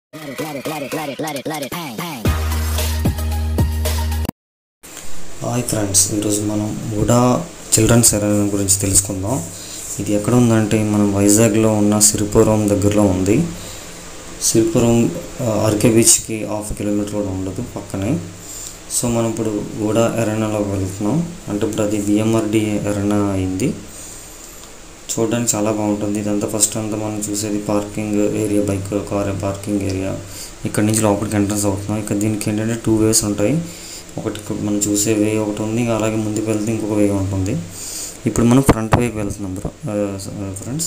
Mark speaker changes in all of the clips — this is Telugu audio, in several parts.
Speaker 1: Let it, let it, let it, let it, let it, let it, bang, bang.
Speaker 2: Hi friends ఈరోజు మనం ఉడా చిల్డ్రన్స్ ఎరైనా గురించి తెలుసుకుందాం ఇది ఎక్కడ ఉందంటే మనం వైజాగ్లో ఉన్న సిరిపురం దగ్గరలో ఉంది సిరిపురం ఆర్కే బీచ్కి హాఫ్ కిలోమీటర్ కూడా ఉండదు పక్కనే సో మనం ఇప్పుడు ఉడా ఎరైనాలో వెళ్తున్నాం అంటే ఇప్పుడు అది విఎంఆర్డి ఎరైనా అయింది చూడడానికి చాలా బాగుంటుంది ఇదంతా ఫస్ట్ అంతా మనం చూసేది parking area bike car parking area ఇక్కడ నుంచి లోపలికి ఎంట్రన్స్ అవుతున్నాం ఇక్కడ దీనికి ఏంటంటే టూ వేస్ ఉంటాయి ఒకటి ఇక్కడ మనం చూసే వే ఒకటి ఉంది అలాగే ముందుకు వెళ్తే ఇంకొక వే ఉంటుంది ఇప్పుడు మనం ఫ్రంట్ వేకి వెళ్తున్నాం బ్రో ఫ్రెండ్స్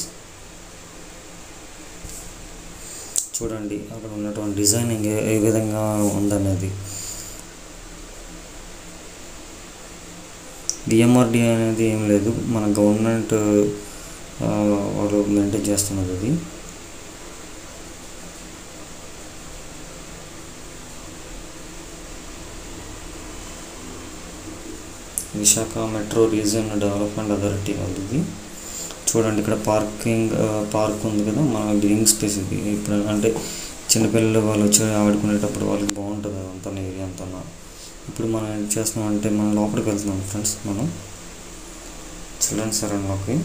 Speaker 2: చూడండి అక్కడ ఉన్నటువంటి డిజైనింగ్ ఏ ఏ విధంగా ఉందనేది డిఎంఆర్డి అనేది ఏం లేదు మన గవర్నమెంట్ ఆ, వాళ్ళు మెయింటైన్ చేస్తున్నది అది Visakha metro region development authority వాళ్ళది చూడండి ఇక్కడ పార్కింగ్ ఆ, పార్క్ ఉంది కదా మన గ్రీన్ స్పేస్ ఇది ఇప్పుడు అంటే చిన్నపిల్లలు వాళ్ళు వచ్చి ఆడుకునేటప్పుడు వాళ్ళకి బాగుంటుంది అదంతా ఏరియా అంతా ఇప్పుడు మనం ఏం చేస్తున్నాం అంటే మనం లోపలికి వెళ్తున్నాం ఫ్రెండ్స్ మనం చిల్డ్రన్స్ సెరన్లోకి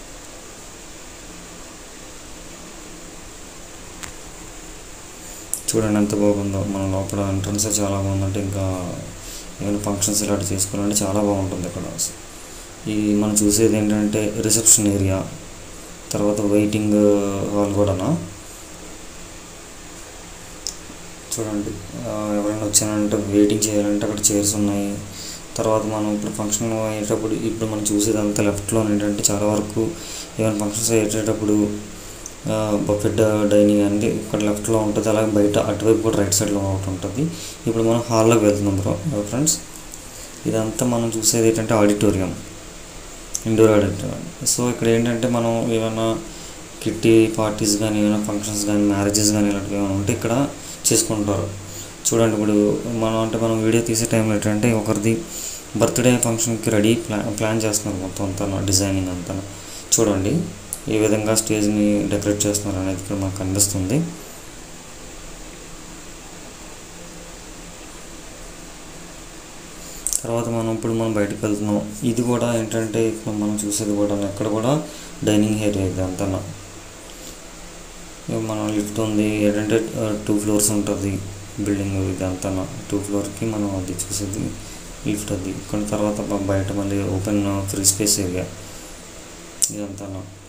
Speaker 2: చూడండి ఎంత బాగుందో మన లోపల ఎంట్రన్స్ చాలా బాగుందంటే ఇంకా ఏమైనా ఫంక్షన్స్ ఇలాంటి చేసుకోవాలంటే చాలా బాగుంటుంది ఇక్కడ ఈ మనం చూసేది ఏంటంటే రిసెప్షన్ ఏరియా తర్వాత వెయిటింగ్ హాల్ కూడానా చూడండి ఆ, ఎవరైనా వచ్చారంటే వెయిటింగ్ చేయాలంటే అక్కడ చైర్స్ ఉన్నాయి తర్వాత మనం ఇప్పుడు ఫంక్షన్ అయ్యేటప్పుడు ఇప్పుడు మనం చూసేదంతా లెఫ్ట్లో ఏంటంటే చాలా వరకు ఏమైనా ఫంక్షన్స్ అయ్యేటప్పుడు బఫెట్ డైనింగ్ అనేది ఇక్కడ లెఫ్ట్లో ఉంటుంది అలాగే బయట అటువైపు కూడా రైట్ సైడ్లో ఒకటి ఉంటుంది ఇప్పుడు మనం హాల్లోకి వెళ్తున్నాం బ్రో ఫ్రెండ్స్ ఇదంతా మనం చూసేది ఏంటంటే ఆడిటోరియం ఇండోర్ ఆడిటోరియం సో ఇక్కడ ఏంటంటే మనం ఏమైనా కిట్టి పార్టీస్ కానీ ఏమైనా ఫంక్షన్స్ కానీ మ్యారేజెస్ కానీ ఇలాంటివి ఏమైనా ఉంటే ఇక్కడ చేసుకుంటారు చూడండి ఇప్పుడు మనం అంటే మనం వీడియో తీసే టైంలో ఏంటంటే ఒకరిది బర్త్డే ఫంక్షన్కి రెడీ ప్లాన్ ప్లాన్ చేస్తున్నారు మొత్తం అంతా డిజైనింగ్ అంతా చూడండి ఏ విధంగా స్టేజ్ని డెకరేట్ చేస్తున్నారు అనేది ఇక్కడ మాకు కనిపిస్తుంది తర్వాత మనం ఇప్పుడు మనం బయటకు వెళ్తున్నాం ఇది కూడా ఏంటంటే ఇప్పుడు మనం చూసేది కూడా ఎక్కడ కూడా డైనింగ్ ఏరియా ఇది అంతా మనం లిఫ్ట్ ఉంది ఏంటంటే టూ ఫ్లోర్స్ ఉంటుంది బిల్డింగ్ ఇదంతా టూ ఫ్లోర్కి మనం అది చూసేది లిఫ్ట్ అది కొన్ని తర్వాత బ- బయట మళ్ళీ ఓపెన్ ఫ్రీ స్పేస్ ఏరియా ఇదంతా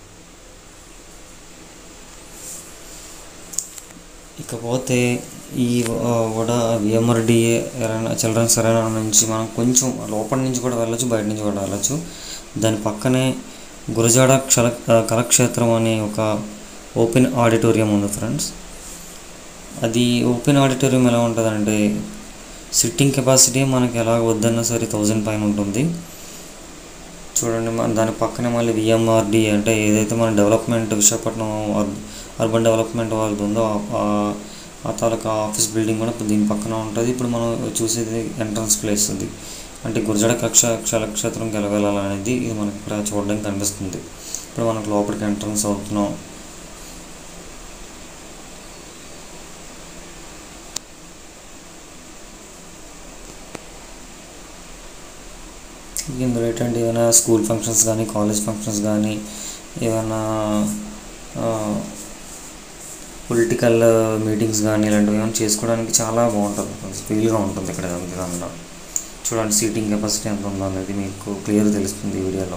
Speaker 2: ఇకపోతే ఈ కూడా విఎంఆర్డిఏ ఎరైనా చిల్డ్రన్స్ ఎరైనా నుంచి మనం కొంచెం లోపల నుంచి కూడా వెళ్ళొచ్చు బయట నుంచి కూడా వెళ్ళొచ్చు దాని పక్కనే గురజాడ క్షల కళాక్షేత్రం అనే ఒక ఓపెన్ ఆడిటోరియం ఉంది ఫ్రెండ్స్ అది ఓపెన్ ఆడిటోరియం ఎలా ఉంటుందంటే సిట్టింగ్ కెపాసిటీ మనకి ఎలా వద్దన్నా సరే థౌజండ్ పైన ఉంటుంది చూడండి మన దాని పక్కనే మళ్ళీ విఎంఆర్డి అంటే ఏదైతే మన డెవలప్మెంట్ విశాఖపట్నం అర్- అర్బన్ డెవలప్మెంట్ వాళ్ళది ఉందో ఆ- ఆ- ఆ తాలూకా ఆఫీస్ బిల్డింగ్ కూడా ఇప్పుడు దీని పక్కన ఉంటుంది ఇప్పుడు మనం చూసేది ఎంట్రన్స్ ప్లేస్ అది అంటే గురజాడ కక్ష క్షేత్రంకి ఎలా వెళ్ళాలనేది ఇది మనకి ఇక్కడ చూడడానికి కనిపిస్తుంది ఇప్పుడు మనకు లోపలికి ఎంట్రన్స్ అవుతున్నాం ఇందులో ఏంటంటే ఏమైనా స్కూల్ ఫంక్షన్స్ కానీ కాలేజ్ ఫంక్షన్స్ కానీ ఏమైనా పొలిటికల్ మీటింగ్స్ కానీ ఇలాంటివి ఏమైనా చేసుకోవడానికి చాలా బాగుంటుంది ఫీల్గా ఉంటుంది ఇక్కడ ఇదంతా చూడండి సీటింగ్ కెపాసిటీ ఎంత ఉందో అనేది మీకు క్లియర్ తెలుస్తుంది ఈ వీడియోలో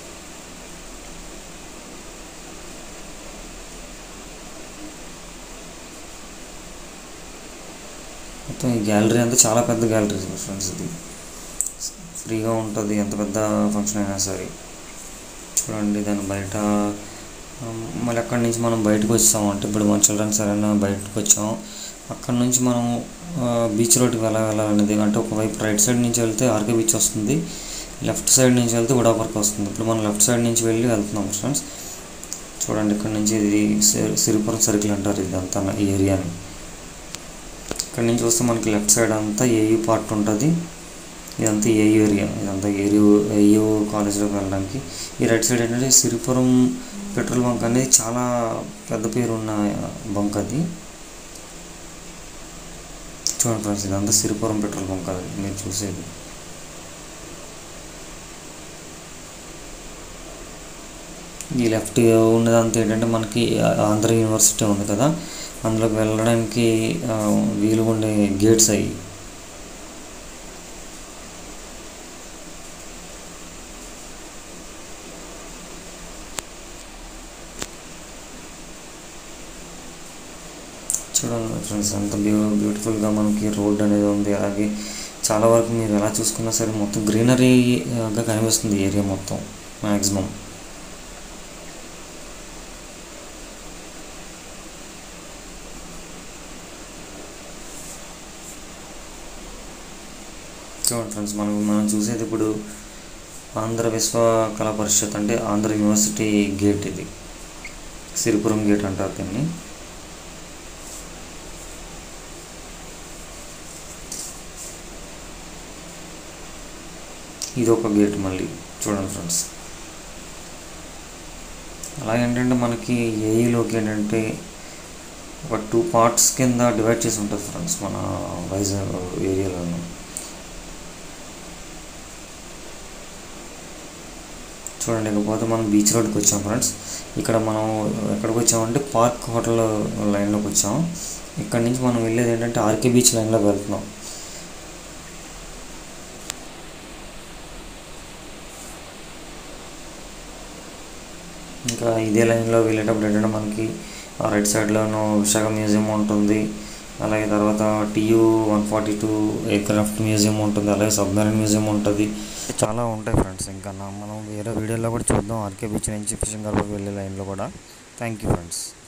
Speaker 2: మొత్తం ఈ గ్యాలరీ అంతా చాలా పెద్ద గ్యాలరీ ఫ్రెండ్స్ ఇది ఫ్రీగా ఉంటుంది ఎంత పెద్ద ఫంక్షన్ అయినా సరే చూడండి దాని బయట ఆ, మళ్ళీ అక్కడి నుంచి మనం బయటకు వచ్చాము అంటే ఇప్పుడు మన చిల్డ్రన్స్ సరైన బయటకు వచ్చాము అక్కడ నుంచి మనం బీచ్ రోడ్కి ఎలా వెళ్ళాలనేది అంటే ఒకవైపు రైట్ సైడ్ నుంచి వెళ్తే ఆర్కే బీచ్ వస్తుంది లెఫ్ట్ సైడ్ నుంచి వెళ్తే ఉడా పార్క్ వస్తుంది ఇప్పుడు మనం లెఫ్ట్ సైడ్ నుంచి వెళ్ళి వెళ్తున్నాం ఫ్రెండ్స్ చూడండి ఇక్కడ నుంచి ఇది సి- సిరిపురం సర్కిల్ అంటారు ఇది అంతా ఈ ఏరియాని ఇక్కడ నుంచి వస్తే మనకి లెఫ్ట్ సైడ్ అంతా ఏయూ పార్ట్ ఉంటుంది ఇదంతా ఏయూ ఏరియా ఇదంతా ఏరియూ ఏయూ కాలేజ్లోకి వెళ్ళడానికి ఈ రైట్ సైడ్ ఏంటంటే సిరిపురం పెట్రోల్ బంక్ అనేది చాలా పెద్ద పేరు ఉన్న బంక్ అది చూడండి ఫ్రెండ్స్ ఇదంతా సిరిపురం పెట్రోల్ బంక్ కాదు మీరు చూసేది ఈ లెఫ్ట్ ఉన్నదంతా ఏంటంటే మనకి ఆంధ్ర యూనివర్సిటీ ఉంది కదా అందులోకి వెళ్ళడానికి ఆ, వీలుగా ఉండే గేట్స్ అవి చూడండి ఫ్రెండ్స్ ఎంత బ్యూ బ్యూటిఫుల్గా మనకి రోడ్ అనేది ఉంది అలాగే చాలా వరకు మీరు ఎలా చూసుకున్నా సరే మొత్తం గ్రీనరీగా కనిపిస్తుంది ఏరియా మొత్తం మ్యాక్సిమం చూడండి ఫ్రెండ్స్ మనం మనం చూసేది ఇప్పుడు ఆంధ్ర విశ్వ కళా పరిషత్ అంటే ఆంధ్ర యూనివర్సిటీ గేట్ ఇది సిరిపురం గేట్ అంటారు దీన్ని ఇది ఒక గేట్ మళ్ళీ చూడండి ఫ్రెండ్స్ అలా ఏంటంటే మనకి ఏఈలోకి ఏంటంటే ఒక టూ పార్ట్స్ కింద డివైడ్ చేసి ఉంటుంది ఫ్రెండ్స్ మన వైజాగ్ ఏరియాలోను చూడండి ఇకపోతే మనం బీచ్ రోడ్కి వచ్చాం ఫ్రెండ్స్ ఇక్కడ మనం ఎక్కడికి వచ్చామంటే పార్క్ హోటల్ లైన్లోకి వచ్చాం ఇక్కడ నుంచి మనం వెళ్ళేది ఏంటంటే ఆర్కే బీచ్ లైన్లోకి వెళ్తున్నాం ఇంకా ఇదే లైన్లో వెళ్ళేటప్పుడు ఏంటంటే మనకి ఆ రైట్ సైడ్లోనూ విశాఖ మ్యూజియం ఉంటుంది అలాగే తర్వాత TU one forty two aircraft museum ఉంటుంది అలాగే సబ్మెరీన్ మ్యూజియం ఉంటుంది చాలా ఉంటాయి ఫ్రెండ్స్ ఇంకా నా- మనం వేరే వీడియోలో కూడా చూద్దాం ఆర్కే బీచ్ నుంచి ఫిషింగ్ హార్బర్కి వెళ్ళే లైన్లో కూడా థ్యాంక్ యూ ఫ్రెండ్స్